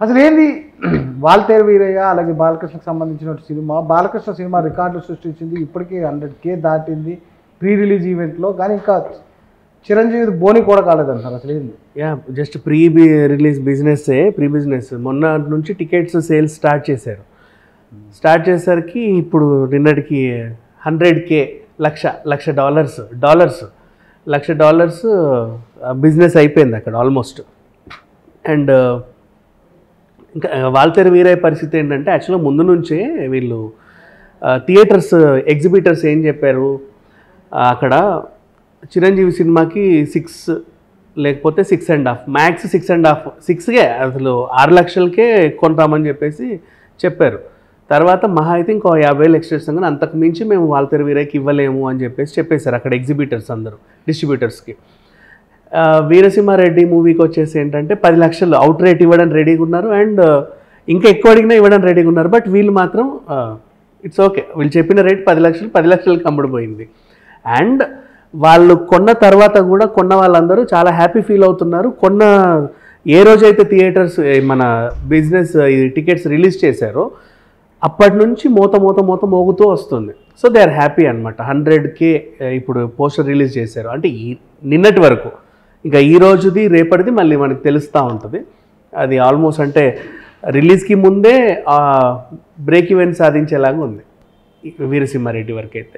అసలు ఏంది వాల్తేరు వీరయ్య అలాగే బాలకృష్ణకు సంబంధించిన సినిమా బాలకృష్ణ సినిమా రికార్డులు సృష్టించింది ఇప్పటికే హండ్రెడ్ కే దాటింది ప్రీ రిలీజ్ ఈవెంట్లో కానీ ఇంకా చిరంజీవి బోని కూడా కాలేదంటారు అసలు ఏంది yeah just pre release business pre business మొన్న నుంచి టికెట్స్ సేల్స్ స్టార్ట్ చేశారు స్టార్ట్ చేసరికి ఇప్పుడు నిన్నటికి hundred K lakh lakh dollars dollars lakh dollars business అయిపోయింది అక్కడ ఆల్మోస్ట్ అండ్ ఇంకా వాల్తేరు వీరయ్య పరిస్థితి ఏంటంటే యాక్చువల్గా ముందు నుంచే వీళ్ళు థియేటర్స్ ఎగ్జిబిటర్స్ ఏం చెప్పారు ఆ, అక్కడ చిరంజీవి సినిమాకి సిక్స్ లేకపోతే six and half max six and half సిక్స్కే అసలు ఆరు లక్షలకే కొంటామని చెప్పేసి చెప్పారు తర్వాత మహా అయితే ఇంకో యాభై వేలు ఎక్స్ట్రా ఇస్తాం కానీ అంతకు మించి మేము వాల్తేరు వీరయ్యకి ఇవ్వలేము అని చెప్పేసి చెప్పేశారు అక్కడ ఎగ్జిబిటర్స్ అందరూ డిస్ట్రిబ్యూటర్స్కి ఆ, వీరసింహారెడ్డి మూవీకి వచ్చేసి ఏంటంటే పది లక్షలు అవుట్ రేట్ ఇవ్వడానికి రెడీగా ఉన్నారు అండ్ ఇంకా ఎక్కువ అడిగినా ఇవ్వడానికి రెడీగా ఉన్నారు బట్ వీళ్ళు మాత్రం ఇట్స్ ఓకే వీళ్ళు చెప్పిన రేట్ పది లక్షలు పది లక్షలకి అమ్ముడుపోయింది అండ్ వాళ్ళు కొన్న తర్వాత కూడా కొన్న వాళ్ళందరూ చాలా హ్యాపీ ఫీల్ అవుతున్నారు కొన్న ఏ రోజైతే థియేటర్స్ మన బిజినెస్ టికెట్స్ రిలీజ్ చేశారో అప్పటి నుంచి మూత మూత మూత మోగుతూ వస్తుంది సో దే ఆర్ హ్యాపీ అనమాట హండ్రెడ్కే ఇప్పుడు పోస్టర్ రిలీజ్ చేశారు అంటే ఈ నిన్నటి వరకు ఇంకా ఈ రోజుది రేపటిది మళ్ళీ మనకి తెలుస్తూ ఉంటుంది అది ఆల్మోస్ట్ అంటే రిలీజ్కి ముందే బ్రేక్ ఈవెంట్ సాధించేలాగా ఉంది ఈ వీరసింహారెడ్డి వరకు అయితే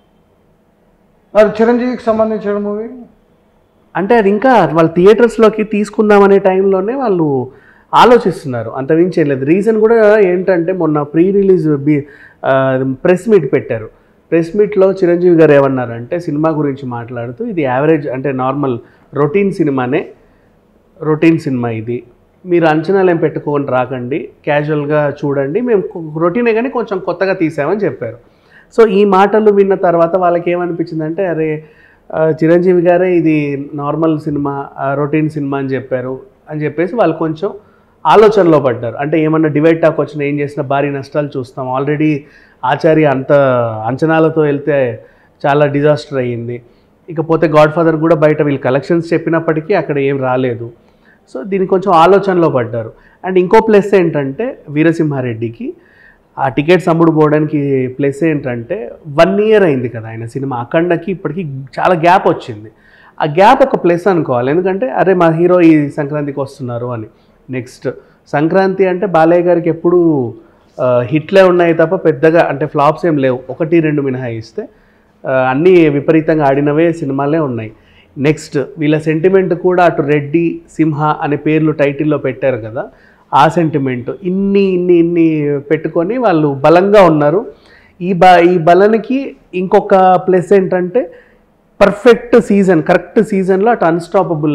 మరి చిరంజీవికి సంబంధించిన మూవీ అంటే అది ఇంకా వాళ్ళ థియేటర్స్లోకి తీసుకుందామనే టైంలోనే వాళ్ళు ఆలోచిస్తున్నారు అంతమించి ఏం లేదు రీజన్ కూడా ఏంటంటే మొన్న pre release B press meet పెట్టారు ప్రెస్ మీట్లో చిరంజీవి గారు ఏమన్నారంటే సినిమా గురించి మాట్లాడుతూ ఇది యావరేజ్ అంటే నార్మల్ రొటీన్ సినిమానే రొటీన్ సినిమా ఇది మీరు అంచనాలు ఏం పెట్టుకొని రాకండి క్యాజువల్గా చూడండి మేము రొటీనే కానీ కొంచెం కొత్తగా తీసామని చెప్పారు సో ఈ మాటలు విన్న తర్వాత వాళ్ళకి ఏమనిపించిందంటే అరే ఆ, చిరంజీవి గారే ఇది నార్మల్ సినిమా రొటీన్ సినిమా అని చెప్పారు అని చెప్పేసి వాళ్ళు కొంచెం ఆలోచనలో పడ్డారు అంటే ఏమన్నా డివైడ్ టాక్ వచ్చినా ఏం చేసినా భారీ నష్టాలు చూస్తాం ఆల్రెడీ ఆచార్య అంత అంచనాలతో వెళ్తే చాలా డిజాస్టర్ అయ్యింది ఇకపోతే గాడ్ ఫాదర్ కూడా బయట వీళ్ళు కలెక్షన్స్ చెప్పినప్పటికీ అక్కడ ఏం రాలేదు సో దీనికి కొంచెం ఆలోచనలో పడ్డారు అండ్ ఇంకో ప్లస్ ఏంటంటే వీరసింహారెడ్డికి ఆ టికెట్స్ అమ్ముడు పోవడానికి ప్లస్ ఏంటంటే వన్ ఇయర్ అయింది కదా ఆయన సినిమా అఖండకి ఇప్పటికి చాలా గ్యాప్ వచ్చింది ఆ గ్యాప్ ఒక ప్లస్ అనుకోవాలి ఎందుకంటే అరే మా హీరో ఈ సంక్రాంతికి వస్తున్నారు అని నెక్స్ట్ సంక్రాంతి అంటే బాలయ్య గారికి ఎప్పుడు హిట్లే ఉన్నాయి తప్ప పెద్దగా అంటే ఫ్లాప్స్ ఏం లేవు ఒకటి రెండు మినహాయిస్తే ఆ, అన్నీ విపరీతంగా ఆడినవే సినిమాలే ఉన్నాయి నెక్స్ట్ వీళ్ళ సెంటిమెంట్ కూడా అటు రెడ్డి సింహ అనే పేర్లు టైటిల్లో పెట్టారు కదా ఆ సెంటిమెంట్ ఇన్ని ఇన్ని ఇన్ని పెట్టుకొని వాళ్ళు బలంగా ఉన్నారు ఈ బ ఈ బలానికి ఇంకొక ప్లస్ ఏంటంటే పర్ఫెక్ట్ సీజన్ కరెక్ట్ సీజన్లో అటు అన్స్టాపబుల్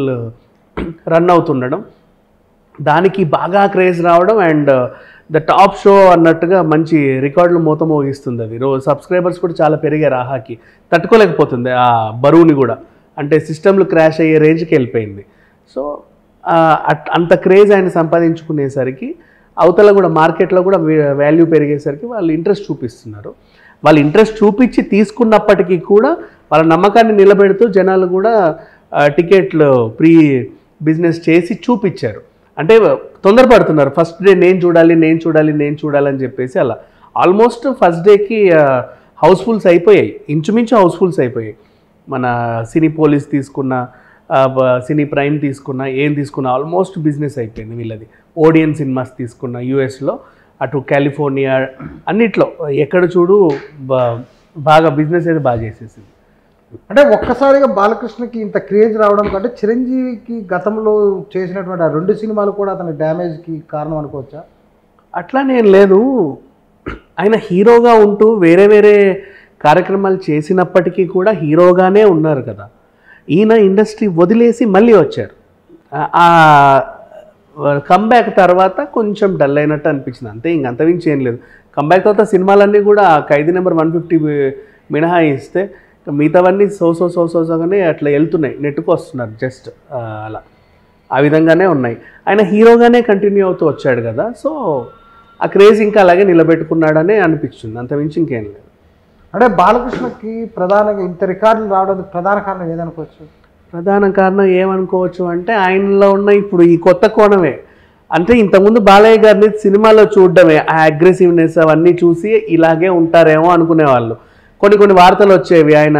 రన్ అవుతుండడం దానికి బాగా క్రేజ్ రావడం అండ్ ద టాప్ షో అన్నట్టుగా మంచి రికార్డులు మూత మోగిస్తుంది అది రోజు సబ్స్క్రైబర్స్ కూడా చాలా పెరిగారు ఆహాకి తట్టుకోలేకపోతుంది ఆ బరువుని కూడా అంటే సిస్టమ్లు క్రాష్ అయ్యే రేంజ్కి వెళ్ళిపోయింది సో ఆ, అట్- అంత క్రేజ్ ఆయన సంపాదించుకునేసరికి అవతల కూడా మార్కెట్లో కూడా వాల్యూ పెరిగేసరికి వాళ్ళు ఇంట్రెస్ట్ చూపిస్తున్నారు వాళ్ళు ఇంట్రెస్ట్ చూపించి తీసుకున్నప్పటికీ కూడా వాళ్ళ నమ్మకాన్ని నిలబెడుతూ జనాలు కూడా ఆ, టికెట్లు ప్రీ బిజినెస్ చేసి చూపించారు అంటే తొందరపడుతున్నారు ఫస్ట్ డే నేను చూడాలి నేను చూడాలి నేను చూడాలి అని చెప్పేసి అలా ఆల్మోస్ట్ ఫస్ట్ డేకి హౌస్ఫుల్స్ అయిపోయాయి ఇంచుమించు హౌస్ఫుల్స్ అయిపోయాయి మన సినీ పోలీస్ తీసుకున్న ఆ, బ- సినీ ప్రైమ్ తీసుకున్న ఏం తీసుకున్న ఆల్మోస్ట్ బిజినెస్ అయిపోయింది వీళ్ళది ఓడియన్ సినిమాస్ తీసుకున్న యూఎస్లో అటు కాలిఫోర్నియా అన్నిట్లో ఎక్కడ చూడు బా- బాగా బిజినెస్ అయితే బాగా చేసేసింది అంటే ఒక్కసారిగా బాలకృష్ణకి ఇంత క్రేజ్ రావడం కంటే చిరంజీవికి గతంలో చేసినటువంటి ఆ రెండు సినిమాలు కూడా అతని డ్యామేజ్కి కారణం అనుకోవచ్చా అట్లానేం లేదు ఆయన హీరోగా ఉంటూ వేరే వేరే కార్యక్రమాలు చేసినప్పటికీ కూడా హీరోగానే ఉన్నారు కదా ఈయన ఇండస్ట్రీ వదిలేసి మళ్ళీ వచ్చారు కమ్బ్యాక్ తర్వాత కొంచెం డల్ అయినట్టు అనిపించింది అంతే ఇంక అంతమించి ఏం లేదు కమ్బ్యాక్ తర్వాత సినిమాలన్నీ కూడా ఆ ఖైదీ నెంబర్ వన్ ఫిఫ్టీ మినహాయిస్తే ఇక మిగతావన్నీ సో సో సో సో సోగానే అట్లా వెళ్తున్నాయి నెట్టుకు వస్తున్నారు జస్ట్ అలా ఆ విధంగానే ఉన్నాయి ఆయన హీరోగానే కంటిన్యూ అవుతూ వచ్చాడు కదా సో ఆ క్రేజ్ ఇంకా అలాగే నిలబెట్టుకున్నాడనే అనిపించింది అంతమించి ఇంకేం లేదు అంటే బాలకృష్ణకి ప్రధానంగా ఇంత రికార్డులు రావడానికి ప్రధాన కారణం ఏదనుకోవచ్చు ప్రధాన కారణం ఏమనుకోవచ్చు అంటే ఆయనలో ఉన్న ఇప్పుడు ఈ కొత్త కోణమే అంటే ఇంతకుముందు బాలయ్య గారిని సినిమాలో చూడడమే ఆ అగ్రెసివ్నెస్ అవన్నీ చూసి ఇలాగే ఉంటారేమో అనుకునేవాళ్ళు కొన్ని కొన్ని వార్తలు వచ్చేవి ఆయన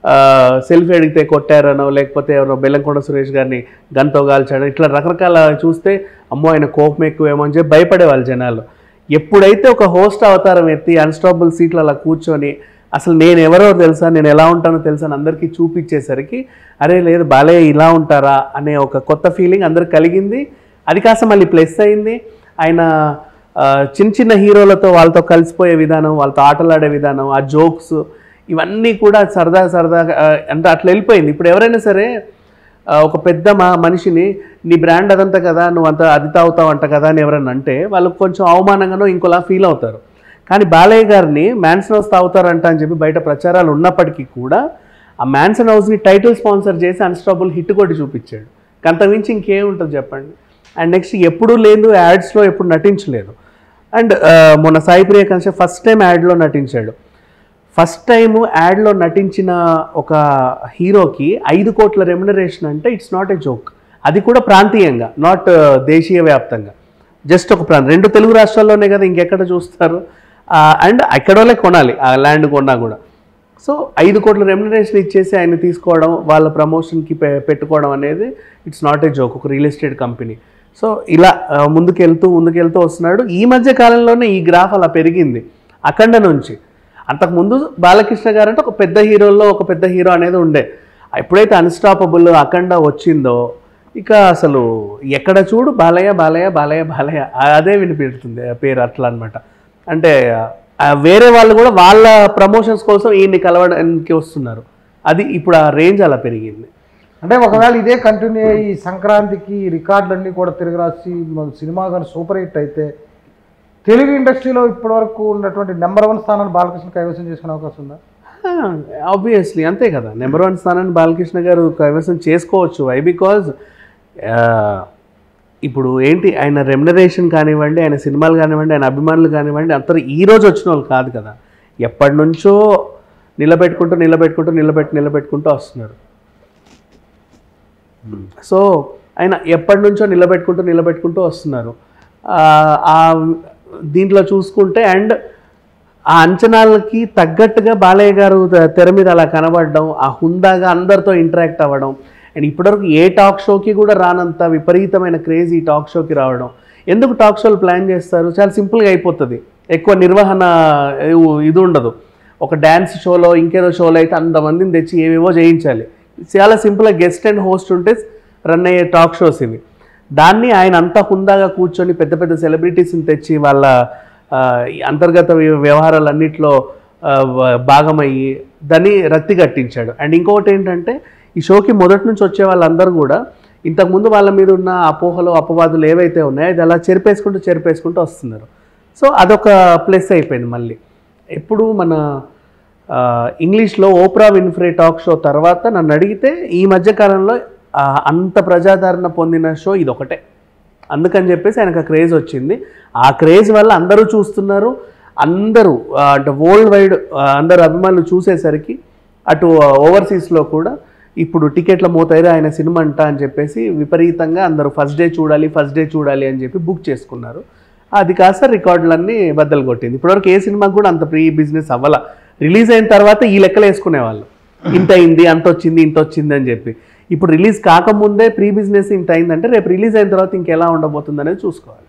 సెల్ఫీ అడిగితే కొట్టారనో లేకపోతే ఎవరో బెల్లంకొండ సురేష్ గారిని గన్తో కాల్చాడు ఇట్లా రకరకాల చూస్తే అమ్మో ఆయన కోపం ఎక్కువేమో అని చెప్పి భయపడేవాళ్ళు జనాలు ఎప్పుడైతే ఒక హోస్ట్ అవతారం ఎత్తి అన్స్టాపబుల్ సీట్లు అలా కూర్చొని అసలు నేను ఎవరో తెలుసా నేను ఎలా ఉంటానో తెలుసా అని అందరికీ చూపించేసరికి అరే లేదు బాలయ్య ఇలా ఉంటారా అనే ఒక కొత్త ఫీలింగ్ అందరికి కలిగింది అది కాస్త మళ్ళీ ప్లస్ అయింది ఆయన ఆ, చిన్న చిన్న హీరోలతో వాళ్ళతో కలిసిపోయే విధానం వాళ్ళతో ఆటలాడే విధానం ఆ జోక్స్ ఇవన్నీ కూడా సరదా సరదాగా ఆ, అంటే అట్లా వెళ్ళిపోయింది ఇప్పుడు ఎవరైనా సరే ఆ, ఒక పెద్ద మా మనిషిని నీ బ్రాండ్ అదంతా కదా నువ్వు అంత అది తాగుతావు అంట కదా అని ఎవరైనా అంటే వాళ్ళకి కొంచెం అవమానంగానో ఇంకోలా ఫీల్ అవుతారు కానీ బాలయ్య గారిని మ్యాన్సన్ హౌస్ తాగుతారంట అని చెప్పి బయట ప్రచారాలు ఉన్నప్పటికీ కూడా ఆ మ్యాన్సన్ హౌస్ని టైటిల్ స్పాన్సర్ చేసి అన్స్టాపుల్ హిట్ కొట్టి చూపించాడు అంతమించి ఇంకేం ఉంటుంది చెప్పండి అండ్ నెక్స్ట్ ఎప్పుడూ లేదు యాడ్స్లో ఎప్పుడు నటించలేదు అండ్ మొన్న సాయి ప్రియ కంటే ఫస్ట్ టైం యాడ్లో నటించాడు ఫస్ట్ టైం యాడ్లో నటించిన ఒక హీరోకి ఐదు కోట్ల రెమ్యునరేషన్ అంటే ఇట్స్ నాట్ ఏ జోక్ అది కూడా ప్రాంతీయంగా నాట్ దేశీయ వ్యాప్తంగా జస్ట్ ఒక ప్రాంతం రెండు తెలుగు రాష్ట్రాల్లోనే కదా ఇంకెక్కడ చూస్తారు అండ్ ఎక్కడోలే కొనాలి ఆ ల్యాండ్ కొన్నా కూడా సో ఐదు కోట్ల రెమ్యునరేషన్ ఇచ్చేసి ఆయన తీసుకోవడం వాళ్ళ ప్రమోషన్కి పె పెట్టుకోవడం అనేది ఇట్స్ నాట్ ఏ జోక్ ఒక రియల్ ఎస్టేట్ కంపెనీ సో ఇలా ఆ, ముందుకెళ్తూ ముందుకెళ్తూ వస్తున్నాడు ఈ మధ్య కాలంలోనే ఈ గ్రాఫ్ అలా పెరిగింది అఖండ నుంచి అంతకుముందు బాలకృష్ణ గారు అంటే ఒక పెద్ద హీరోల్లో ఒక పెద్ద హీరో అనేది ఉండే ఎప్పుడైతే అన్స్టాపబుల్ అఖండ వచ్చిందో ఇక అసలు ఎక్కడ చూడు బాలయ్య బాలయ్య బాలయ్య బాలయ్య అదే వినిపెడుతుంది ఆ పేరు అట్లా అనమాట అంటే ఆ వేరే వాళ్ళు కూడా వాళ్ళ ప్రమోషన్స్ కోసం ఈయన్ని కలవడానికి వస్తున్నారు అది ఇప్పుడు ఆ రేంజ్ అలా పెరిగింది అంటే ఒకవేళ ఇదే కంటిన్యూ అయ్యి ఈ సంక్రాంతికి ఈ రికార్డులన్నీ కూడా తిరిగి రాసి మన సినిమా కానీ సూపర్ హిట్ అయితే తెలుగు ఇండస్ట్రీలో ఇప్పటివరకు ఉన్నటువంటి నెంబర్ వన్ స్థానాన్ని బాలకృష్ణ కైవసం చేసుకునే అవకాశం ఉందా ఆబ్వియస్లీ అంతే కదా నెంబర్ వన్ స్థానాన్ని బాలకృష్ణ గారు కైవసం చేసుకోవచ్చు వై బికాజ్ ఇప్పుడు ఏంటి ఆయన రెమ్యునరేషన్ కానివ్వండి ఆయన సినిమాలు కానివ్వండి ఆయన అభిమానులు కానివ్వండి అందరూ ఈ రోజు వచ్చిన వాళ్ళు కాదు కదా ఎప్పటి నుంచో నిలబెట్టుకుంటూ నిలబెట్టుకుంటూ నిలబెట్టి నిలబెట్టుకుంటూ వస్తున్నారు సో ఆయన ఎప్పటి నుంచో నిలబెట్టుకుంటూ నిలబెట్టుకుంటూ వస్తున్నారు ఆ, ఆ దీంట్లో చూసుకుంటే అండ్ ఆ అంచనాలకి తగ్గట్టుగా బాలయ్య గారు త- తెర మీద అలా కనబడడం ఆ హుందాగా అందరితో ఇంటరాక్ట్ అవ్వడం అండ్ ఇప్పటివరకు ఏ టాక్ షోకి కూడా రానంత విపరీతమైన క్రేజ్ ఈ టాక్ షోకి రావడం ఎందుకు టాక్ షోలు ప్లాన్ చేస్తారు చాలా సింపుల్గా అయిపోతుంది ఎక్కువ నిర్వహణ ఇ- ఇది ఉండదు ఒక డ్యాన్స్ షోలో ఇంకేదో షోలో అయితే అంతమందిని తెచ్చి ఏవేవో చేయించాలి చాలా సింపుల్గా గెస్ట్ అండ్ హోస్ట్ ఉంటే రన్ అయ్యే టాక్ షోస్ ఇవి దాన్ని ఆయన అంతా హుందాగా కూర్చొని పెద్ద పెద్ద సెలబ్రిటీస్ని తెచ్చి వాళ్ళ ఆ, ఈ అంతర్గత వ్య- వ్యవహారాలన్నింటిలో ఆ, వ- భాగమయ్యి దాన్ని రక్తి కట్టించాడు అండ్ ఇంకొకటి ఏంటంటే ఈ షోకి మొదటి నుంచి వచ్చే వాళ్ళందరూ కూడా ఇంతకుముందు వాళ్ళ మీద ఉన్న అపోహలు అపవాదులు ఏవైతే ఉన్నాయో అది అలా చెరిపేసుకుంటూ చెరిపేసుకుంటూ వస్తున్నారు సో అదొక ప్లస్ అయిపోయింది మళ్ళీ ఎప్పుడు మన ఆ, ఇంగ్లీష్లో ఓప్రా విన్ఫ్రే టాక్ షో తర్వాత నన్ను అడిగితే ఈ మధ్య కాలంలో ఆ, అంత ప్రజాదరణ పొందిన షో ఇదొకటే అందుకని చెప్పేసి ఆయనకు ఆ క్రేజ్ వచ్చింది ఆ క్రేజ్ వల్ల అందరూ చూస్తున్నారు అందరూ ఆ, అంటే వరల్డ్ వైడ్ ఆ, అందరు అభిమానులు చూసేసరికి అటు ఓవర్సీస్లో కూడా ఇప్పుడు టికెట్ల మోతైరే ఆయన సినిమా అంట అని చెప్పేసి విపరీతంగా అందరూ ఫస్ట్ డే చూడాలి ఫస్ట్ డే చూడాలి అని చెప్పి బుక్ చేసుకున్నారు అది కాస్త రికార్డులన్నీ బద్దలు కొట్టింది ఇప్పటివరకు ఏ సినిమాకి కూడా అంత ప్రీ బిజినెస్ అవ్వాల రిలీజ్ అయిన తర్వాత ఈ లెక్కలు వేసుకునేవాళ్ళు ఇంత అయింది అంత వచ్చింది ఇంత వచ్చింది అని చెప్పి ఇప్పుడు రిలీజ్ కాకముందే ప్రీ బిజినెస్ ఇంత అయిందంటే రేపు రిలీజ్ అయిన తర్వాత ఇంకెలా ఉండబోతుంది అనేది చూసుకోవాలి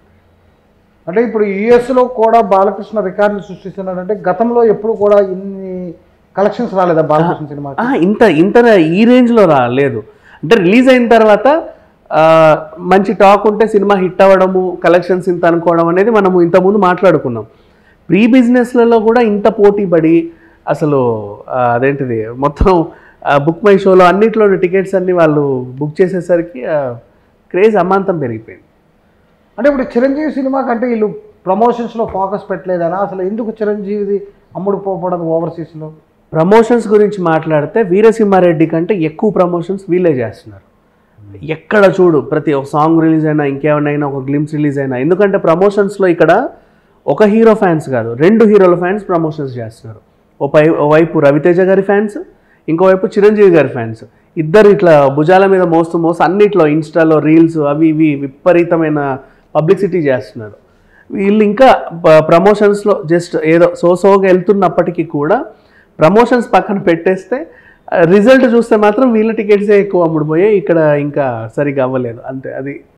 అంటే ఇప్పుడు యుఎస్లో కూడా బాలకృష్ణ రికార్డులు సృష్టిస్తున్నాడంటే గతంలో ఎప్పుడు కూడా ఇన్ని కలెక్షన్స్ రాలేదా బాలకృష్ణ సినిమా ఆ, ఇంత ఇంత ఈ రేంజ్లో రాలేదు అంటే రిలీజ్ అయిన తర్వాత ఆ, మంచి టాక్ ఉంటే సినిమా హిట్ అవ్వడము కలెక్షన్స్ ఇంత అనుకోవడం అనేది మనము ఇంతకుముందు మాట్లాడుకున్నాం ప్రీ బిజినెస్లలో కూడా ఇంత పోటీ పడి అసలు ఆ, అదేంటిది మొత్తం బుక్ మై షోలో అన్నిట్లో టికెట్స్ అన్ని వాళ్ళు బుక్ చేసేసరికి క్రేజ్ అమాంతం పెరిగిపోయింది అంటే ఇప్పుడు చిరంజీవి సినిమా కంటే వీళ్ళు ప్రమోషన్స్లో ఫోకస్ పెట్టలేదనా అసలు ఎందుకు చిరంజీవిది అమ్ముడు పోవడం ఓవర్సీస్లో ప్రమోషన్స్ గురించి మాట్లాడితే వీరసింహారెడ్డి కంటే ఎక్కువ ప్రమోషన్స్ వీళ్ళే చేస్తున్నారు ఎక్కడ చూడు ప్రతి ఒక సాంగ్ రిలీజ్ అయినా ఇంకేమైనా ఒక గ్లిమ్స్ రిలీజ్ అయినా ఎందుకంటే ప్రమోషన్స్లో ఇక్కడ ఒక హీరో ఫ్యాన్స్ కాదు రెండు హీరోల ఫ్యాన్స్ ప్రమోషన్స్ చేస్తున్నారు ఓ పై ఓవైపు రవితేజ గారి ఫ్యాన్స్ ఇంకోవైపు చిరంజీవి గారి ఫ్యాన్స్ ఇద్దరు ఇట్లా భుజాల మీద మోస్తూ మోస్తూ అన్నిట్లో ఇన్స్టాలో రీల్స్ అవి ఇవి విపరీతమైన పబ్లిసిటీ చేస్తున్నారు వీళ్ళు ఇంకా ప్రమోషన్స్లో జస్ట్ ఏదో సో సోగా వెళ్తున్నప్పటికీ కూడా ప్రమోషన్స్ పక్కన పెట్టేస్తే రిజల్ట్ చూస్తే మాత్రం వీళ్ళ టికెట్సే ఎక్కువ అమ్ముడుపోయాయి ఇక్కడ ఇంకా సరిగా అవ్వలేదు అంతే అది